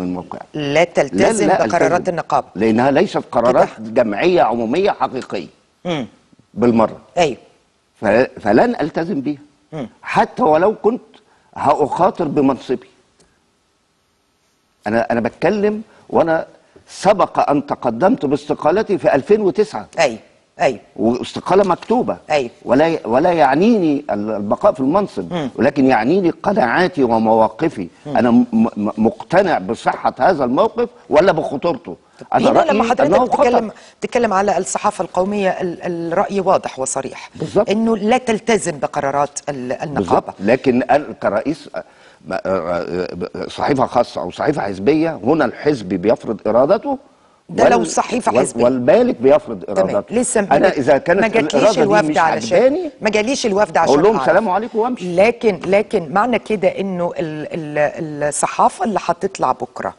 من موقعي لا تلتزم لا بقرارات ألتزم. النقابه لانها ليست قرارات كده. جمعيه عموميه حقيقيه مم. بالمره ايوه ف- فلن التزم بيها حتى ولو كنت هأخاطر بمنصبي انا انا بتكلم وانا سبق ان تقدمت باستقالتي في 2009 ايوه ايوه واستقاله مكتوبه أيوة. ولا ولا يعنيني البقاء في المنصب ولكن يعنيني قناعاتي ومواقفي انا م- م- مقتنع بصحه هذا الموقف ولا بخطورته انا هنا رايي لما انه حضرتك خطر بتتكلم بتتكلم على الصحافه القوميه ال- الراي واضح وصريح بالظبط. انه لا تلتزم بقرارات ال- النقابه بالظبط لكن أنا كرئيس آه، آه، آه، صحيفه خاصه او صحيفه حزبيه هنا الحزب بيفرض ارادته ده لو صحيفة وال- حزبية. والمالك بيفرض تمام ارادته لسه انا اذا كانت ما جاتليش الاراده دي الوفد مش علشان عجباني ما جاليش الوفد عشان اقول لهم أعرف. سلام عليكم وامشي لكن لكن معنى كده انه ال ال الصحافه اللي هتطلع بكره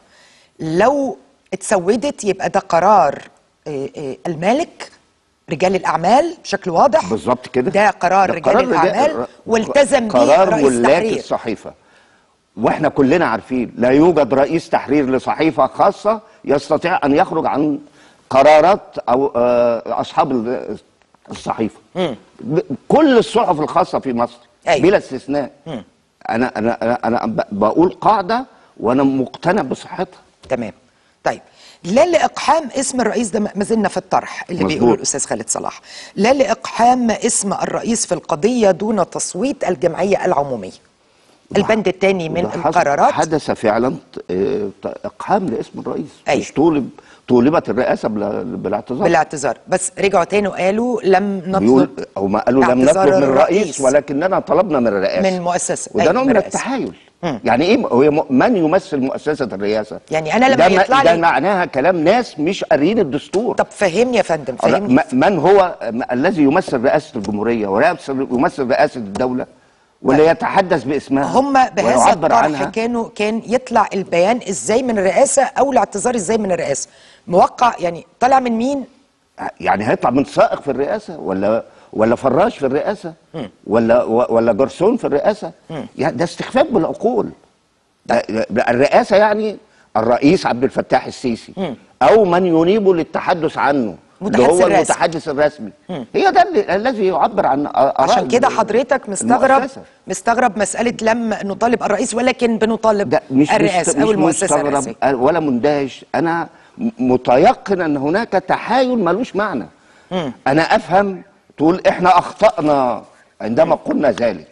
لو اتسودت يبقى ده قرار آه، آه، المالك رجال الاعمال بشكل واضح بالظبط كده ده قرار ده رجال رجال- الاعمال والتزم به قرار رئيس ولاة تحرير الصحيفه واحنا كلنا عارفين لا يوجد رئيس تحرير لصحيفه خاصه يستطيع ان يخرج عن قرارات او آه، اصحاب ال- الصحيفه ب- كل الصحف الخاصه في مصر أيوة. بلا استثناء انا انا انا انا ب- بقول قاعده وانا مقتنع بصحتها تمام طيب لا لاقحام اسم الرئيس ده ما زلنا في الطرح اللي مظبوط. بيقوله الاستاذ خالد صلاح لا لاقحام اسم الرئيس في القضيه دون تصويت الجمعيه العموميه البند الثاني من وده حصل- القرارات حدث فعلا آه، اقحام لاسم الرئيس أيوة. مش طولب طولبت الرئاسه بلا- بالاعتذار بالاعتذار بس رجعوا تاني وقالوا لم بيقول نطلب او ما قالوا لم اعتذار نطلب من الرئيس الرئيس. ولكننا طلبنا من الرئاسه من مؤسسة. وده أيوة، نوع من من الرئاسة. التحايل يعني ايه هو م- من يمثل مؤسسه الرئاسه يعني أنا لما ده ما- يطلع ده لي- معناها كلام ناس مش قاريين الدستور طب فهمني يا فندم فهمني م- من هو م- الذي يمثل رئاسه الجمهوريه ويمثل يمثل رئاسه الدوله ولا يتحدث باسمها هم بهذا ويعبر الطرح عنها كانوا كان يطلع البيان ازاي من الرئاسه او الاعتذار ازاي من الرئاسه موقع يعني طلع من مين يعني هيطلع من سائق في الرئاسه ولا ولا فراش في الرئاسه ولا و- ولا جرسون في الرئاسه يعني ده استخفاف بالعقول ده ده الرئاسه يعني الرئيس عبد الفتاح السيسي او من ينيب للتحدث عنه اللي متحدث هو الرسمي. المتحدث الرسمي هي ده اللي- الذي يعبر عن آراء عشان كده ال- حضرتك مستغرب المؤسسة. مستغرب مساله لم نطالب الرئيس ولكن بنطالب ده مش الرئاسه مست- او مش المؤسسه مستغرب الرئاسيه ولا مندهش انا م- متيقن ان هناك تحايل ملوش معنى انا افهم تقول احنا اخطانا عندما قلنا ذلك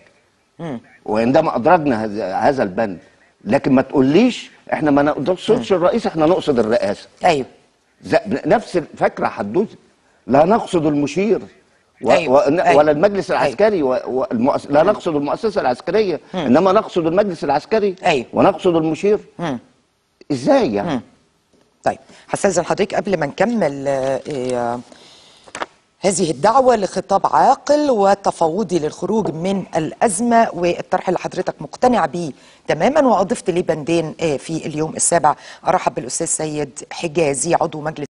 وعندما ادرجنا هذا- هذا البند لكن ما تقوليش احنا ما نقصدش الرئيس احنا نقصد الرئاسه ايوه ز- نفس الفكره حدوته لا نقصد المشير و أيوة، و أيوة. ولا المجلس العسكري و والمؤس... لا نقصد المؤسسه العسكريه انما نقصد المجلس العسكري أيوة. ونقصد المشير ازاي يعني طيب هستاذن حضرتك قبل ما نكمل آه، آه، هذه الدعوة لخطاب عاقل وتفاوضي للخروج من الأزمة والطرح اللي حضرتك مقتنع به تماما وأضفت ليه بندين آه، في اليوم السابع أرحب بالأستاذ سيد حجازي عضو مجلس